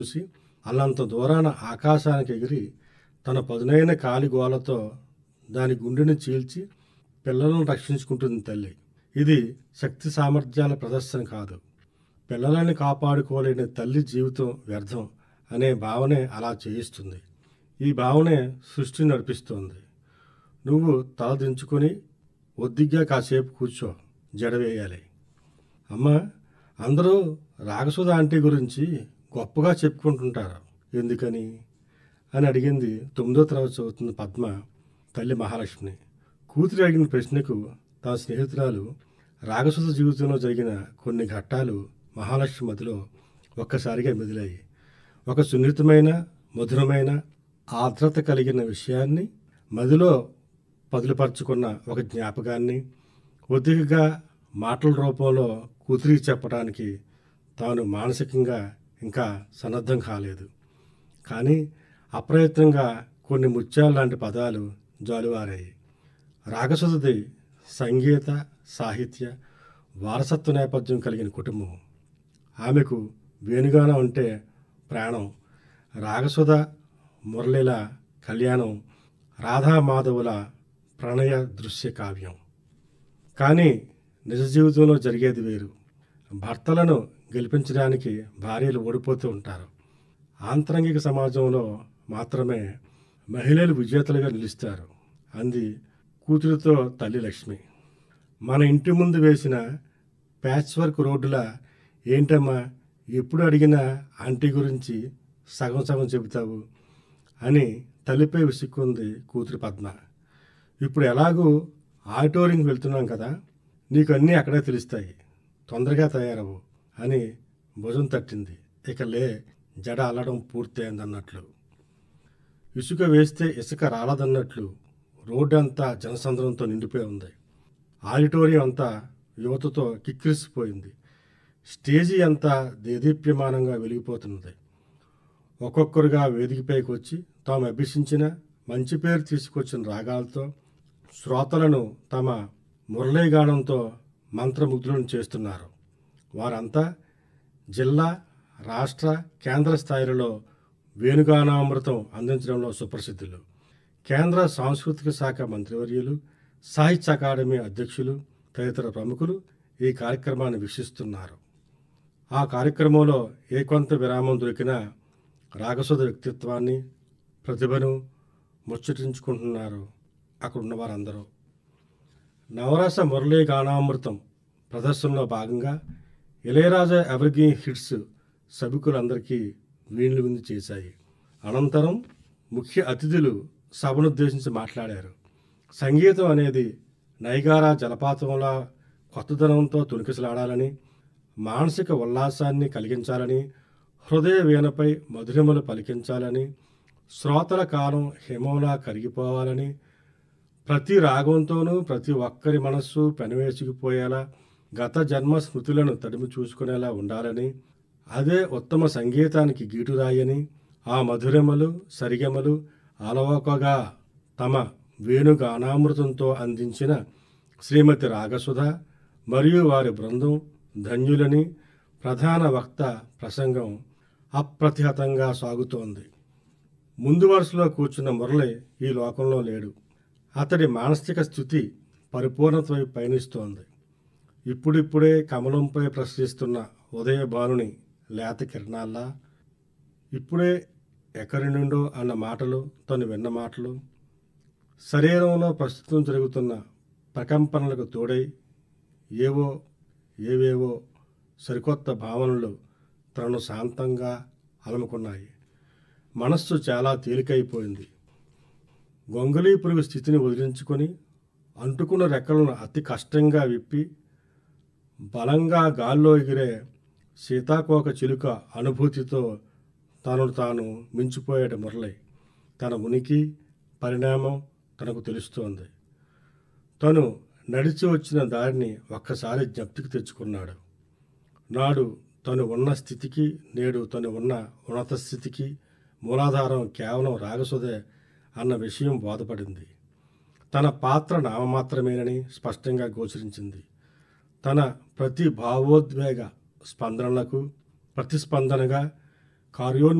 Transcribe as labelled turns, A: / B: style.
A: చూసి అల్లంత దూరాన ఆకాశానికి ఎగిరి తన పదునైన కాలి గోలతో దాని గుండెని చీల్చి పిల్లలను రక్షించుకుంటుంది తల్లి ఇది శక్తి సామర్థ్యాల ప్రదర్శన కాదు పిల్లలని కాపాడుకోలేని తల్లి జీవితం వ్యర్థం అనే భావనే అలా చేయిస్తుంది ఈ భావనే సృష్టిని నడిపిస్తోంది నువ్వు తల దించుకొని ఒద్దిగ్గా కాసేపు కూర్చో జడవేయాలి అమ్మ అందరూ రాగసుధ ఆంటీ గురించి గొప్పగా చెప్పుకుంటుంటారు ఎందుకని అని అడిగింది తొమ్మిదో తరగతి చదువుతున్న పద్మ తల్లి మహాలక్ష్మిని కూతురు అడిగిన ప్రశ్నకు తన స్నేహితురాలు రాగసుధ జీవితంలో జరిగిన కొన్ని ఘట్టాలు మహాలక్ష్మి మదిలో ఒక్కసారిగా మెదిలాయి ఒక సున్నితమైన మధురమైన ఆర్ద్రత కలిగిన విషయాన్ని మదిలో పదులుపరుచుకున్న ఒక జ్ఞాపకాన్ని ఒద్దికగా మాటల రూపంలో కూతురికి చెప్పడానికి తాను మానసికంగా ఇంకా సన్నద్ధం కాలేదు కానీ అప్రయత్నంగా కొన్ని ముత్యాల లాంటి పదాలు జాలువారాయి రాగసుధది సంగీత సాహిత్య వారసత్వ నేపథ్యం కలిగిన కుటుంబం ఆమెకు వేణుగానం అంటే ప్రాణం రాగసుధ మురళిల కళ్యాణం రాధామాధవుల ప్రణయ దృశ్య కావ్యం కానీ నిజ జీవితంలో జరిగేది వేరు భర్తలను గెలిపించడానికి భార్యలు ఓడిపోతూ ఉంటారు ఆంతరంగిక సమాజంలో మాత్రమే మహిళలు విజేతలుగా నిలుస్తారు అంది కూతురితో తల్లి లక్ష్మి మన ఇంటి ముందు వేసిన ప్యాచ్ వర్క్ రోడ్డుల ఏంటమ్మా ఎప్పుడు అడిగినా ఆంటీ గురించి సగం సగం చెబుతావు అని తల్లిపై విసుక్కుంది కూతురు పద్మ ఇప్పుడు ఎలాగూ ఆడిటోరియంకి వెళ్తున్నాం కదా నీకు అన్నీ అక్కడే తెలుస్తాయి తొందరగా తయారవు అని భుజం తట్టింది ఇక లే జడ అల్లడం పూర్తయిందన్నట్లు ఇసుక వేస్తే ఇసుక రాలదన్నట్లు రోడ్డు అంతా జనసంద్రంతో నిండిపోయి ఉంది ఆడిటోరియం అంతా యువతతో కిక్కిరిసిపోయింది స్టేజీ అంతా దేదీప్యమానంగా వెలిగిపోతున్నది ఒక్కొక్కరుగా వేదికపైకి వచ్చి తాము అభ్యసించిన మంచి పేరు తీసుకొచ్చిన రాగాలతో శ్రోతలను తమ మురళీగానంతో మంత్రముగ్ధులను చేస్తున్నారు వారంతా జిల్లా రాష్ట్ర కేంద్ర స్థాయిలలో వేణుగానామృతం అందించడంలో సుప్రసిద్ధులు కేంద్ర సాంస్కృతిక శాఖ మంత్రివర్యులు సాహిత్య అకాడమీ అధ్యక్షులు తదితర ప్రముఖులు ఈ కార్యక్రమాన్ని వీక్షిస్తున్నారు ఆ కార్యక్రమంలో ఏ కొంత విరామం దొరికినా రాగసుధ వ్యక్తిత్వాన్ని ప్రతిభను ముచ్చటించుకుంటున్నారు అక్కడ ఉన్న వారందరూ నవరస మురళీ గానామృతం ప్రదర్శనలో భాగంగా ఇళయరాజా ఎవర్గ్రీన్ హిట్స్ సభికులందరికీ వీణులు విందు చేశాయి అనంతరం ముఖ్య అతిథులు సభనుద్దేశించి మాట్లాడారు సంగీతం అనేది నైగారా జలపాతంలా కొత్తదనంతో తుణికిసలాడాలని మానసిక ఉల్లాసాన్ని కలిగించాలని హృదయ వీణపై మధురిమలు పలికించాలని శ్రోతల కాలం హిమంలా కరిగిపోవాలని ప్రతి రాగంతోనూ ప్రతి ఒక్కరి మనస్సు పెనవేసుకుపోయేలా గత జన్మ స్మృతులను తడిమి చూసుకునేలా ఉండాలని అదే ఉత్తమ సంగీతానికి గీటురాయని ఆ మధురిమలు సరిగమలు అలవోకగా తమ వేణుగానామృతంతో అందించిన శ్రీమతి రాగసుధ మరియు వారి బృందం ధన్యులని ప్రధాన వక్త ప్రసంగం అప్రతిహతంగా సాగుతోంది ముందు వరుసలో కూర్చున్న మురళి ఈ లోకంలో లేడు అతడి మానసిక స్థితి పరిపూర్ణత వైపు పయనిస్తోంది ఇప్పుడిప్పుడే కమలంపై ప్రశ్నిస్తున్న ఉదయభానుని లేత కిరణాల్లా ఇప్పుడే ఎక్కడి నుండో అన్న మాటలు తను విన్న మాటలు శరీరంలో ప్రస్తుతం జరుగుతున్న ప్రకంపనలకు తోడై ఏవో ఏవేవో సరికొత్త భావనలు తనను శాంతంగా అలముకున్నాయి మనస్సు చాలా తేలికైపోయింది గొంగళీ పురుగు స్థితిని వదిలించుకొని అంటుకున్న రెక్కలను అతి కష్టంగా విప్పి బలంగా గాల్లో ఎగిరే సీతాకోక చిలుక అనుభూతితో తనను తాను మించిపోయేట మురళి తన ఉనికి పరిణామం తనకు తెలుస్తోంది తను నడిచి వచ్చిన దారిని ఒక్కసారి జ్ఞప్తికి తెచ్చుకున్నాడు నాడు తను ఉన్న స్థితికి నేడు తను ఉన్న ఉన్నత స్థితికి మూలాధారం కేవలం రాగసుదే అన్న విషయం బోధపడింది తన పాత్ర నామమాత్రమేనని స్పష్టంగా గోచరించింది తన ప్రతి భావోద్వేగ స్పందనలకు ప్రతిస్పందనగా కార్యోన్